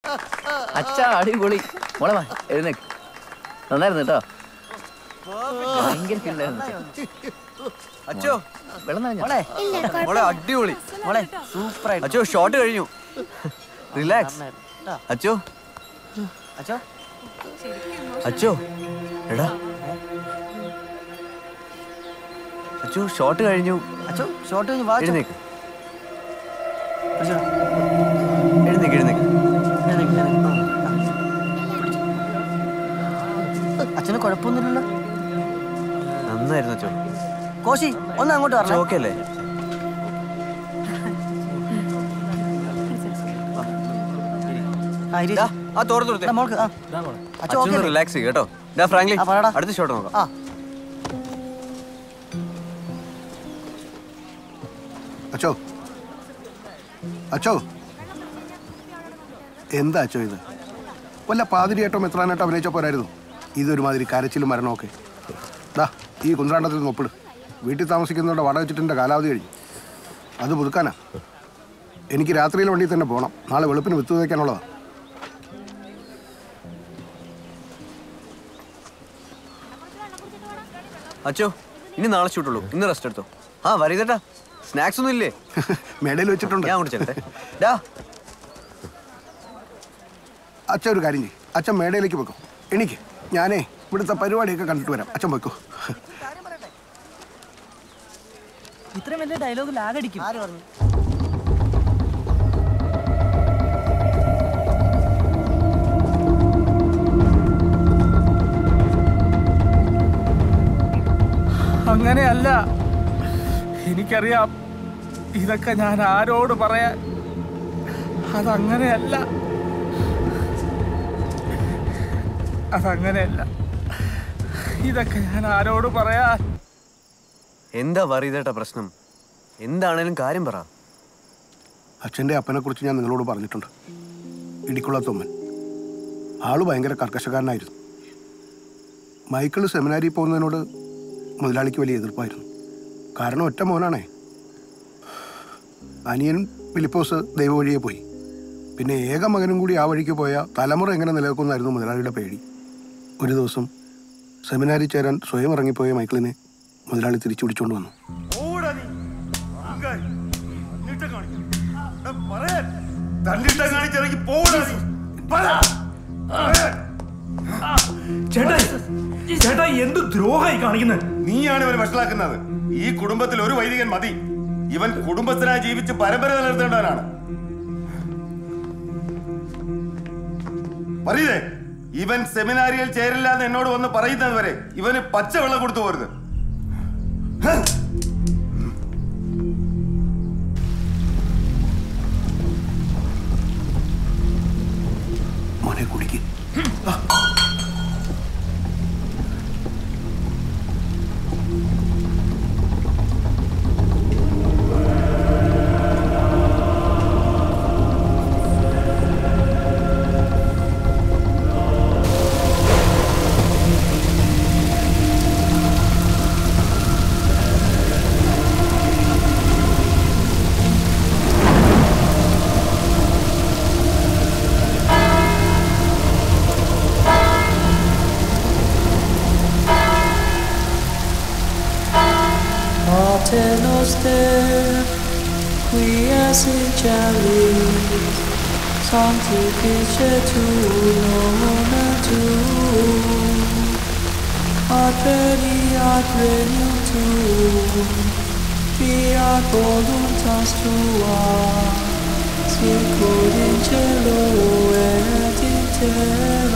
അച്ഛാ അടിപൊളി മോളെ വാ എഴുന്നേക്ക് നന്നായിരുന്നു കേട്ടോ ഭയങ്കര ഫീലായിരുന്നു അച്ചോ വെള്ളം നനഞ്ഞോ? മോളെ മോളെ അടിപൊളി മോളെ സൂപ്പർ ആയിട്ട് അച്ചോ ഷോട്ട് കഴിഞ്ഞു റിലാക്സ് അച്ചോ അച്ഛോ അച്ചോ എടാ അച്ചോ ഷോട്ട് കഴിഞ്ഞു അച്ഛോ ഷോട്ട് കഴിഞ്ഞ് വാ അച്ഛോ. എഴുന്നേക്ക് പിടിച്ചോടാ. എഴുന്നേക്ക് എഴുന്നേക്ക് എഴുന്നേക്ക്, എഴുന്നേക്ക്. ആ, ആ. അച്ഛന് കുഴപ്പമൊന്നുമില്ലല്ലോ നന്നായിരുന്നു അച്ചോ കോശി ഒന്ന് അങ്ങോട്ട് അച്ചോ പറഞ്ഞേ ഓക്കെ അല്ലേ ആ ഇരി. ദാ, ആ തോർത്ത് തോർത്ത് എടാ, മോൾക്ക് ആ അച്ഛോ ഓക്കെ അച്ഛൻ റിലാക്സ് ചെയ്യും കേട്ടോ ഡാ ഫ്രാങ്ക്ലി ആ, പറയടാ. അടുത്ത ഷോട്ട് നോക്കാം ആ അച്ചോ അച്ചോ എന്താ അച്ചോ ഇത് വല്ല പാതിരിയേട്ടോ മെത്രാനായിട്ടോ അഭിനയിച്ച പോരായിരുന്നു ഇതൊരുമാതിരി കരച്ചിലും മരണമൊക്കെ ദാ ഈ കുന്ത്രാണ്ടത്തിൽ നിന്ന് ഒപ്പിട് വീട്ടിൽ താമസിക്കുന്നവരുടെ വട വെച്ചിട്ടിൻ്റെ കാലാവധി കഴിഞ്ഞു അത് പുതുക്കാനാ എനിക്ക് രാത്രിയിൽ വണ്ടിയിൽ തന്നെ പോകണം നാളെ വെളുപ്പിന് വിത്ത് വയ്ക്കാനുള്ളതാ അച്ചോ ഇനി നാളെ ഷൂട്ടുള്ളൂ ഇന്ന് റെസ്റ്റ് എടുത്തോ ആ വരീതട്ടാ സ്നാക്സ് ഒന്നും ഇല്ലേ മേടയിൽ വെച്ചിട്ടുണ്ട് ഞാൻ അങ്ങോട്ട് ചെല്ലട്ടെ ഡാ അച്ഛൻ ഒരു കാര്യം ചെയ്യും അച്ഛൻ മേടയിലേക്ക് വെക്കും എനിക്ക് ഞാനേ ഇവിടുത്തെ പരിപാടിയൊക്കെ കണ്ടിട്ട് വരാം അച്ഛൻ വെക്കൂ ഇത്രയും വലിയ ഡയലോഗ് ലാഗടിക്കും ആര് പറഞ്ഞു അങ്ങനെയല്ല എനിക്കറിയാം ഇതൊക്കെ ഞാൻ ആരോട് പറയാൻ അതങ്ങനെയല്ല അതങ്ങനെയല്ല ഇതൊക്കെ ഞാൻ ആരോട് പറയാൻ എന്താ വരീതേട്ടാ പ്രശ്നം എന്താണേലും കാര്യം പറ അച്ഛൻ്റെ അപ്പനെക്കുറിച്ച് ഞാൻ നിങ്ങളോട് പറഞ്ഞിട്ടുണ്ട് ഇടിക്കുളത്തൊമ്മൻ ആള് ഭയങ്കര കർക്കശക്കാരനായിരുന്നു മൈക്കിൾ സെമിനാരിൽ പോകുന്നതിനോട് മുതലാളിക്ക് വലിയ എതിർപ്പായിരുന്നു കാരണം ഒറ്റ മോനാണേ അനിയൻ ഫിലിപ്പോസ് ദൈവവഴിയെ പോയി പിന്നെ ഏക മകനും കൂടി ആ വഴിക്ക് പോയ തലമുറ എങ്ങനെ നിലനിൽക്കുമെന്നായിരുന്നു മുതലാളിയുടെ പേടി ഒരു ദിവസം സെമിനാരി ചേരാൻ സ്വയം ഇറങ്ങിപ്പോയ മൈക്കിളിനെ മുതലാളി തിരിച്ചു പിടിച്ചുകൊണ്ട് വന്നു ചേട്ടാ ചേട്ടാ എന്ത് ദ്രോഹമായി കാണിക്കുന്നത് നീയാണ് ഇവനെ വഷളാക്കുന്നത് ഈ കുടുംബത്തിൽ ഒരു വൈദികൻ മതി ഇവൻ കുടുംബത്തിനായി ജീവിച്ച് പരമ്പര നിലനിർത്തേണ്ടവനാണ് പറയേ ഇവൻ സെമിനാരിയിൽ ചേരില്ല എന്ന് എന്നോട് വന്ന് പറയുന്നത് വരെ ഇവന് പച്ചവെള്ളം കൊടുത്തു പോരുത് മോനെ കുടിക്ക് Morte noster, quia sinceris, sanctifice tu nomina tuum, ad veni ad regnum tuum, fiat voluntas tua, sicut in cielo et in terra.